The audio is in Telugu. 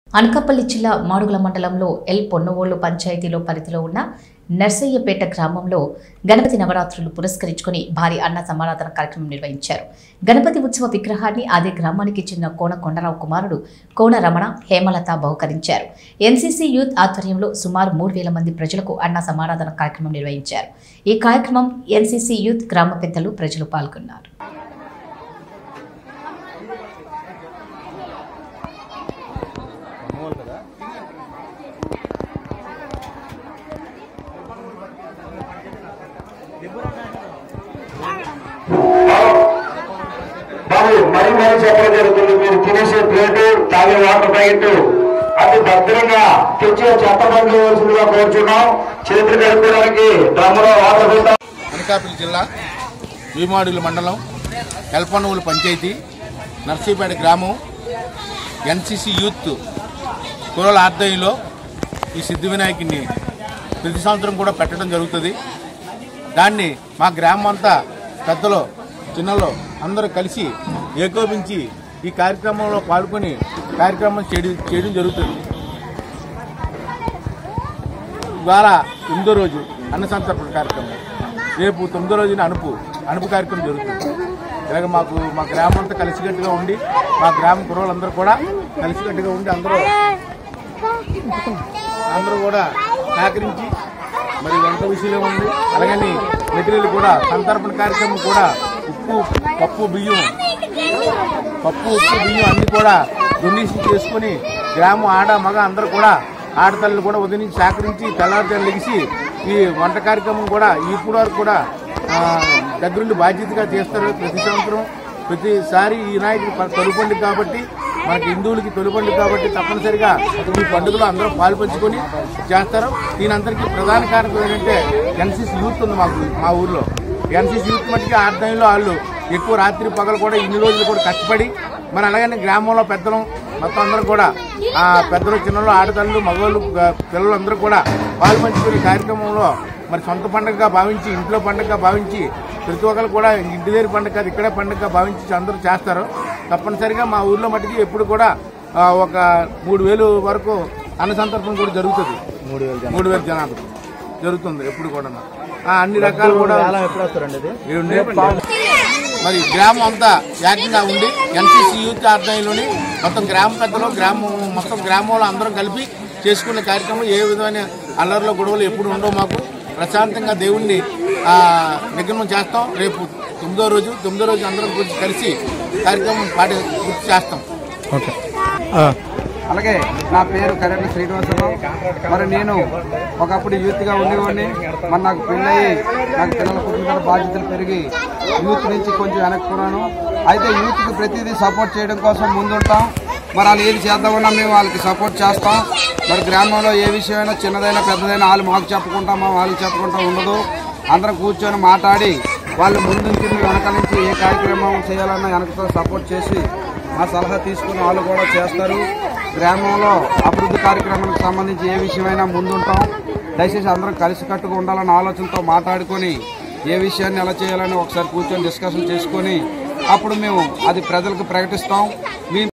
అనకాపల్లి జిల్లా మాడుగుల మండలంలో ఎల్ పొన్నవోళ్లు పంచాయతీలో పరిధిలో ఉన్న నర్సయ్యపేట గ్రామంలో గణపతి నవరాత్రులు పురస్కరించుకుని భారీ అన్న సమారాధన కార్యక్రమం నిర్వహించారు గణపతి ఉత్సవ విగ్రహాన్ని అదే గ్రామానికి చెందిన కోన కొండరావు కుమారుడు కోన రమణ హేమలత బహుకరించారు ఎన్సీసీ యూత్ ఆధ్వర్యంలో సుమారు మూడు వేల మంది ప్రజలకు అన్న సమారాధన కార్యక్రమం నిర్వహించారు ఈ కార్యక్రమం ఎన్సీసీ యూత్ గ్రామ పెద్దలు ప్రజలు పాల్గొన్నారు బాబు మరి మరి చెప్పడం జరుగుతుంది మీరు తినేసే ప్లేటు తాగే వాటర్ ప్యాకెట్ అతి భద్రంగా తెచ్చి చెత్త బండి వేయవలసిందిగా కోరుచున్నాం చేతులు కడుక్కోవడానికి డ్రమ్ములో వాటర్ పోతాం అనకాపల్లి జిల్లా భీమాడుగుల మండలం ఎల్పనూలు పంచాయతీ నర్సీపేట గ్రామం ఎన్సిసి యూత్ కురల ఆధ్వర్యంలో ఈ సిద్ధి వినాయకుడిని ప్రతి సంవత్సరం కూడా పెట్టడం జరుగుతుంది దాన్ని మా గ్రామం అంతా పెద్దలు చిన్నలో అందరూ కలిసి ఏకోపించి ఈ కార్యక్రమంలో పాల్గొని కార్యక్రమం చేయడం చేయడం జరుగుతుంది ఇవాళ తొమ్మిదో రోజు అన్న సంతర్పణ కార్యక్రమం రేపు తొమ్మిదో రోజున అనుపు అనుపు కార్యక్రమం జరుగుతుంది ఇలాగ మాకు మా గ్రామం అంతా కలిసికట్టుగా ఉండి మా గ్రామ కుర్రోళ్ళందరూ కూడా కలిసికట్టుగా ఉండి అందరూ అందరూ కూడా సహకరించి మరి వంట విషయంలో ఉంది అలాగని మెటీరియల్ కూడా సంతర్పణ కార్యక్రమం కూడా ఉప్పు పప్పు బియ్యం పప్పు ఉప్పు బియ్యం అన్ని కూడా డొనేషన్ చేసుకుని గ్రామం ఆడ మగ అందరూ కూడా ఆడతల్లు కూడా ఉదయం నుంచి సహకరించి తెల్లారితే లెగిసి ఈ వంట కార్యక్రమం కూడా ఇప్పుడు వరకు కూడా ఆ, దగ్గరుండి బాధ్యతగా చేస్తారు ప్రతి సంవత్సరం ప్రతిసారి ఈ వినాయకుడి ప- తొలి పండుగ కాబట్టి మనకి హిందువులకి తొలి పండుగ కాబట్టి తప్పనిసరిగా ఈ పండుగలో అందరూ పాలు పంచుకొని చేస్తారు దీనందరికీ ప్రధాన కారణం ఏంటంటే ఎన్సీసీ యూత్ ఉంది మాకు మా ఊర్లో ఎన్సీసీ యూత్ మట్టికి ఆర్దాయంలో వాళ్ళు ఎక్కువ రాత్రి పగలు కూడా ఇన్ని రోజులు కూడా కష్టపడి మరి అలాగనే గ్రామంలో పెద్దలు మొత్తం అందరూ కూడా ఆ పెద్దలు చిన్నలు ఆడతల్లు మగవాళ్ళు గ- పిల్లలు అందరూ కూడా పాలు పంచుకునే కార్యక్రమంలో మరి సొంత పండుగగా భావించి ఇంట్లో పండుగగా భావించి ప్రతి ఒక్కరు కూడా ఇంటి దగ్గర పండుగ కాదు ఇక్కడే పండుగగా భావించి అందరూ చేస్తారు తప్పనిసరిగా మా ఊర్లో మటుకి ఎప్పుడు కూడా ఆ, ఒక మూడు వేలు వరకు అన్న సంతర్పణ కూడా జరుగుతుంది మూడు వేల జనాభా జరుగుతుంది ఎప్పుడు కూడా ఆ, అన్ని రకాలు కూడా ఏడుండే మరి గ్రామం అంతా ఏకంగా ఉండి ఎన్సీసీ యూత్ ఆధ్వర్యంలోని మొత్తం గ్రామ పెద్దలు గ్రామం మొత్తం గ్రామంలో అందరం కలిపి చేసుకునే కార్యక్రమం ఏ విధమైన అల్లర్లో గొడవలు ఎప్పుడు ఉండవు మాకు ప్రశాంతంగా దేవుణ్ణి ఆ, నిగ్రహం చేస్తాం రేపు తొమ్మిదో రోజు తొమ్మిదో రోజు అందరం గురించి కలిసి కార్యక్రమం పాటి పూర్తి చేస్తాం అలాగే నా పేరు కరెంట్ శ్రీనివాసరావు మరి నేను ఒకప్పుడు యూత్గా ఉండేవాడిని మరి నాకు పెళ్ళయి నాకు పిల్లల పుట్టిన బాధ్యతలు పెరిగి యూత్ నుంచి కొంచెం వెనక్కున్నాను అయితే యూత్కి ప్రతిదీ సపోర్ట్ చేయడం కోసం ముందుంటాం మరి వాళ్ళు ఏది చేద్దామన్నా మేము వాళ్ళకి సపోర్ట్ చేస్తాం మరి గ్రామంలో ఏ విషయమైనా చిన్నదైనా పెద్దదైనా వాళ్ళు మాకు చెప్పుకుంటాం మా వాళ్ళకి చెప్పుకుంటాం ఉండదు అందరం కూర్చొని మాట్లాడి వాళ్ళు ముందుంచి వెనక నుంచి ఏ కార్యక్రమం చేయాలన్నా వెనకతో సపోర్ట్ చేసి మా సలహా తీసుకుని వాళ్ళు కూడా చేస్తారు గ్రామంలో అభివృద్ధి కార్యక్రమానికి సంబంధించి ఏ విషయమైనా ముందుంటాం దయచేసి అందరం కలిసికట్టుగా ఉండాలన్న ఆలోచనతో మాట్లాడుకొని ఏ విషయాన్ని ఎలా చేయాలని ఒకసారి కూర్చొని డిస్కషన్ చేసుకొని అప్పుడు మేము అది ప్రజలకు ప్రకటిస్తాం మీ